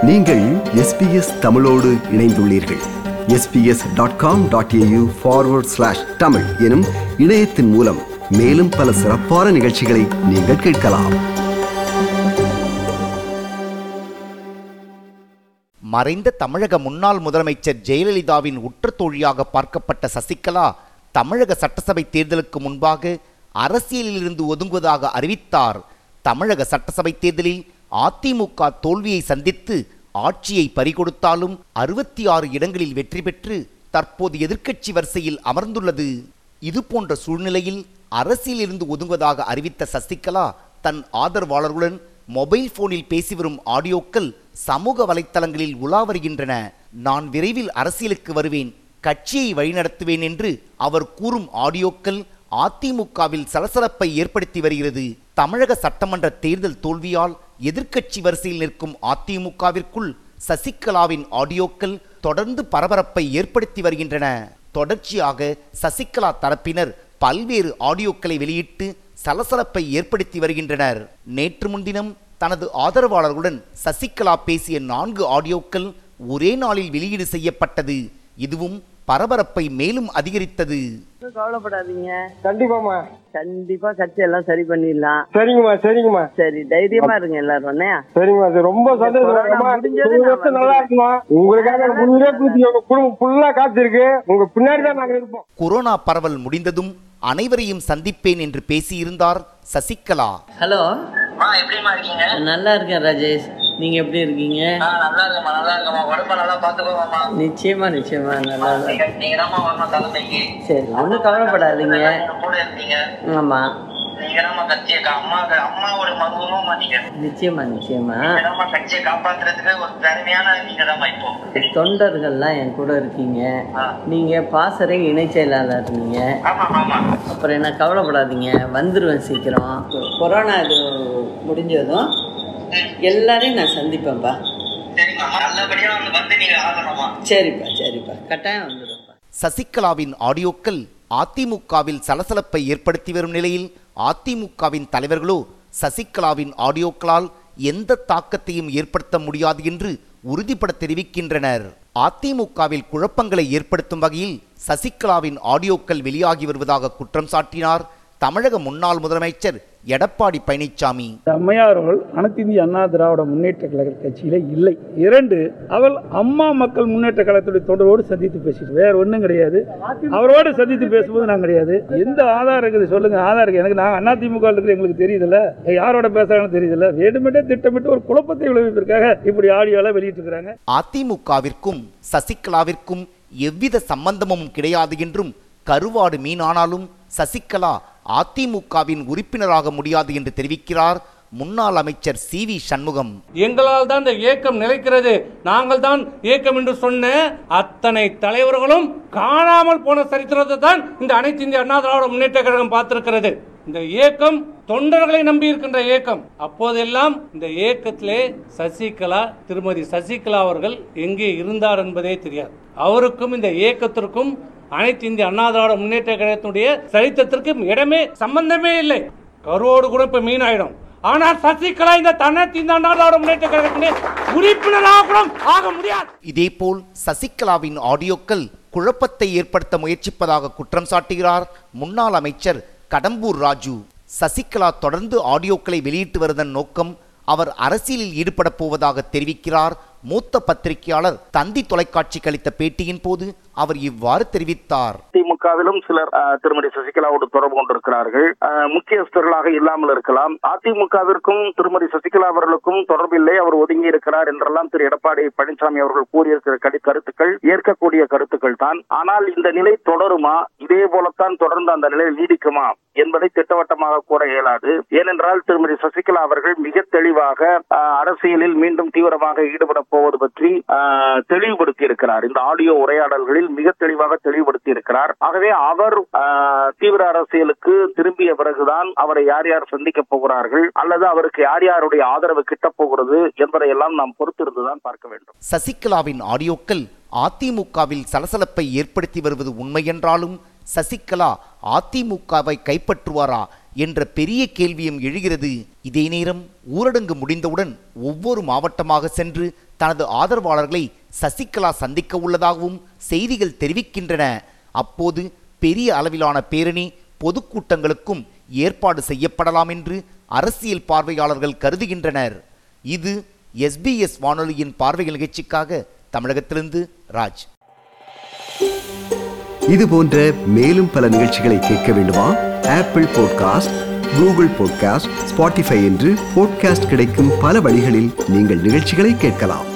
நீங்கள் எஸ்பிஎஸ் தமிழோடு இணைந்துள்ளீர்கள் SBS dot com dot AU forward slash Tamil எனும் இணையத்தின் மூலம் மேலும் பல சிறப்பான நிகழ்ச்சிகளை நீங்கள் கேட்கலாம் மறைந்த தமிழக முன்னாள் முதலமைச்சர் ஜெயலலிதாவின் உற்ற தோழியாக பார்க்கப்பட்ட சசிகலா தமிழக சட்டசபை தேர்தலுக்கு முன்பாக அரசியலிலிருந்து ஒதுங்குவதாக அறிவித்தார் தமிழக சட்டசபை தேர்தலில் அதிமுக தோல்வியை சந்தித்து ஆட்சியை பறிகொடுத்தாலும் அறுபத்தி ஆறு இடங்களில் வெற்றி பெற்று தற்போது எதிர்க்கட்சி வரிசையில் அமர்ந்துள்ளது இது போன்ற சூழ்நிலையில் அரசியலிருந்து ஒதுங்குவதாக அறிவித்த சசிகலா தன் ஆதரவாளர்களுடன் மொபைல் போனில் பேசி வரும் ஆடியோக்கள் சமூக வலைத்தளங்களில் உலா வருகின்றன நான் விரைவில் அரசியலுக்கு வருவேன் கட்சியை வழிநடத்துவேன் என்று அவர் கூறும் ஆடியோக்கள் அதிமுகவில் சலசலப்பை ஏற்படுத்தி வருகிறது தமிழக சட்டமன்ற தேர்தல் தோல்வியால் எதிர்க்கட்சி வரிசையில் நிற்கும் அதிமுகவிற்குள் சசிகலாவின் ஆடியோக்கள் தொடர்ந்து பரபரப்பை ஏற்படுத்தி வருகின்றன தொடர்ச்சியாக சசிகலா தரப்பினர் பல்வேறு ஆடியோக்களை வெளியிட்டு சலசலப்பை ஏற்படுத்தி வருகின்றனர் நேற்று முன்தினம் தனது ஆதரவாளர்களுடன் சசிகலா பேசிய நான்கு ஆடியோக்கள் ஒரே நாளில் வெளியீடு செய்யப்பட்டது இதுவும் பரபரப்பை மேலும் அதிகரித்தது ஒண்ணும் கவலைப்படாதீங்க கண்டிப்பாம்மா கண்டிப்பா கட்சி எல்லாம் சரி பண்ணிடலாம் சரிங்கம்மா சரிங்கம்மா சரி தைரியமா இருங்க எல்லாரும் என்ன சரிங்கம்மா அது ரொம்ப சந்தோஷம் கொரோனா அம்மா, முடிஞ்சது உங்க நான் வருஷம் நல்லா இருக்குமா உங்களுக்காக உயிரே கூத்தி உங்க குடும்பம் ஃபுல்லா காத்திருக்கு உங்க பின்னாடி தான் நாங்க இருப்போம் கொரோனா பரவல் முடிந்ததும் அனைவரையும் சந்திப்பேன் என்று பேசியிருந்தார் சசிகலா ஹலோ ஆ எப்படிம்மா இருக்கீங்க நல்லா இருக்கேன் ராஜேஷ் நீங்க எப்படி இருக்கீங்க ஆ நல்லா இருக்கேம்மா நல்லா இருக்கேம்மா உடம்ப நல்லா பாத்துக்கோமாம்மா நிச்சயமா நிச்சயமா நல்லா இருக்கேன். நீங்க நீங்க தான் வரணும் தலைமைக்கு சரி ஒன்றும் கவலைப்படாதீங்க நீங்க கூட இருந்தீங்க ஆமா நீங்க தான் கட்சியை கா- அம்மா அம்மாவோட மருமகமா நீங்க நிச்சயமா நிச்சயமா நீங்க தான் கட்சியை காப்பாத்துறதுக்கு ஒரு திறமையான நீங்க தான் இப்போ தொண்டர்கள்லாம் என் கூட இருக்கீங்க ஆ. நீங்க பாசறை இணை செயலாளர் நீங்க ஆமா ஆமா அப்புறம் என்ன கவலைப்படாதீங்க வந்துருவேன் சீக்கிரம் கொரோனா இது முடிஞ்சதும் எல்லாரையும் நான் சந்திப்பேன்ப்பா சரிம்மா நல்லபடியா வந்து வந்து நீங்க ஆகணுமா சரிப்பா சரிப்பா கட்டாயம் வந்துடும்ப்பா சசிகலாவின் ஆடியோக்கள் அதிமுகவில் சலசலப்பை ஏற்படுத்தி வரும் நிலையில் அதிமுகவின் தலைவர்களோ சசிகலாவின் ஆடியோக்களால் எந்த தாக்கத்தையும் ஏற்படுத்த முடியாது என்று உறுதிபட தெரிவிக்கின்றனர் அதிமுகவில் குழப்பங்களை ஏற்படுத்தும் வகையில் சசிகலாவின் ஆடியோக்கள் வெளியாகி வருவதாக குற்றம் சாட்டினார் தமிழக முன்னாள் முதலமைச்சர் எடப்பாடி பழனிசாமி அம்மையார் அவர்கள் அனைத்து இந்திய அண்ணா திராவிட முன்னேற்ற கழக கட்சியில இல்லை இரண்டு அவள் அம்மா மக்கள் முன்னேற்ற கழகத்துடைய தொண்டரோடு சந்தித்து பேசிட்டு வேற ஒன்றும் கிடையாது அவரோடு சந்தித்து பேசும்போது நான் கிடையாது எந்த ஆதாரம் இருக்குது சொல்லுங்க ஆதாரம் இருக்கு எனக்கு நான் அண்ணா திமுக இருக்கிற எங்களுக்கு தெரியுதுல்ல யாரோட பேசுறாங்கன்னு தெரியுதுல்ல வேண்டுமென்றே திட்டமிட்டு ஒரு குழப்பத்தை விளைவிப்பதற்காக இப்படி ஆடியோலாம் வெளியிட்டு இருக்கிறாங்க அதிமுகவிற்கும் சசிகலாவிற்கும் எவ்வித சம்பந்தமும் கிடையாது என்றும் கருவாடு மீனானாலும் சசிகலா அதிமுகவின் உறுப்பினராக முடியாது என்று தெரிவிக்கிறார் முன்னாள் அமைச்சர் சி வி சண்முகம் எங்களால் தான் இந்த இயக்கம் நிலைக்கிறது நாங்கள் தான் இயக்கம் என்று சொன்ன அத்தனை தலைவர்களும் காணாமல் போன சரித்திரத்தை தான் இந்த அனைத்து இந்திய அண்ணா திராவிட முன்னேற்ற கழகம் பார்த்திருக்கிறது இந்த இயக்கம் தொண்டர்களை நம்பி இருக்கின்ற இயக்கம் அப்போதெல்லாம் இந்த இயக்கத்திலே சசிகலா திருமதி சசிகலா அவர்கள் எங்கே இருந்தார் என்பதே தெரியாது அவருக்கும் இந்த இயக்கத்திற்கும் அனைத்து இந்திய அண்ணா திராவிட முன்னேற்ற கழகத்தினுடைய சரித்திரத்திற்கும் இடமே சம்பந்தமே இல்லை கருவோடு கூட இப்ப மீன் ஆயிடும் ஆனால் சசிகலா இந்த தன்னத்தி இந்த அண்ணா திராவிட முன்னேற்ற கழகத்திலே உறுப்பினராக கூட ஆக முடியாது இதேபோல் சசிகலாவின் ஆடியோக்கள் குழப்பத்தை ஏற்படுத்த முயற்சிப்பதாக குற்றம் சாட்டுகிறார் முன்னாள் அமைச்சர் கடம்பூர் ராஜு சசிகலா தொடர்ந்து ஆடியோக்களை வெளியிட்டு வருவதன் நோக்கம் அவர் அரசியலில் ஈடுபட போவதாக தெரிவிக்கிறார் மூத்த பத்திரிகையாளர் தந்தி தொலைக்காட்சிக்கு அளித்த பேட்டியின் போது அவர் இவ்வாறு தெரிவித்தார் திமுகவிலும் சிலர் அஹ், திருமதி சசிகலாவோடு தொடர்பு கொண்டிருக்கிறார்கள் அஹ், முக்கியஸ்தர்களாக இல்லாமல் இருக்கலாம் அதிமுகவிற்கும் திருமதி சசிகலா அவர்களுக்கும் தொடர்பில்லை அவர் ஒதுங்கி இருக்கிறார் என்றெல்லாம் திரு எடப்பாடி பழனிசாமி அவர்கள் கூறியிருக்கிற கடி- கருத்துக்கள் ஏற்கக்கூடிய கருத்துக்கள் தான் ஆனால் இந்த நிலை தொடருமா இதே போலத்தான் தொடர்ந்து அந்த நிலை நீடிக்குமா என்பதை திட்டவட்டமாக கூற இயலாது ஏனென்றால் திருமதி சசிகலா அவர்கள் மிக தெளிவாக அஹ், அரசியலில் மீண்டும் தீவிரமாக ஈடுபட போவது பற்றி அஹ், தெளிவுபடுத்தி இருக்கிறார் இந்த ஆடியோ உரையாடல்களில் மிக தெளிவாக தெளிவுபடுத்தி இருக்கிறார் ஆகவே அவர் அஹ், தீவிர அரசியலுக்கு திரும்பிய பிறகுதான் அவரை யார் யார் சந்திக்க போகிறார்கள் அல்லது அவருக்கு யார் யாருடைய ஆதரவு கிட்டப் போகிறது என்பதையெல்லாம் நாம் பொறுத்திருந்துதான் பார்க்க வேண்டும் சசிகலாவின் ஆடியோக்கள் அதிமுகவில் சலசலப்பை ஏற்படுத்தி வருவது உண்மையென்றாலும் சசிகலா அதிமுகவை கைப்பற்றுவாரா என்ற பெரிய கேள்வியும் எழுகிறது இதே நேரம் ஊரடங்கு முடிந்தவுடன் ஒவ்வொரு மாவட்டமாக சென்று தனது ஆதரவாளர்களை சசிகலா சந்திக்க உள்ளதாகவும் செய்திகள் தெரிவிக்கின்றன அப்போது பெரிய அளவிலான பேரணி பொதுக்கூட்டங்களுக்கும் ஏற்பாடு செய்யப்படலாம் என்று அரசியல் பார்வையாளர்கள் கருதுகின்றனர் இது எஸ்பிஎஸ் வானொலியின் பார்வை நிகழ்ச்சிக்காக தமிழகத்திலிருந்து ராஜ் இது போன்ற மேலும் பல நிகழ்ச்சிகளை கேட்க வேண்டுமா Apple podcast Google podcast Spotify என்று பாட்காஸ்ட் கிடைக்கும் பல வழிகளில் நீங்கள் நிகழ்ச்சிகளை கேட்கலாம்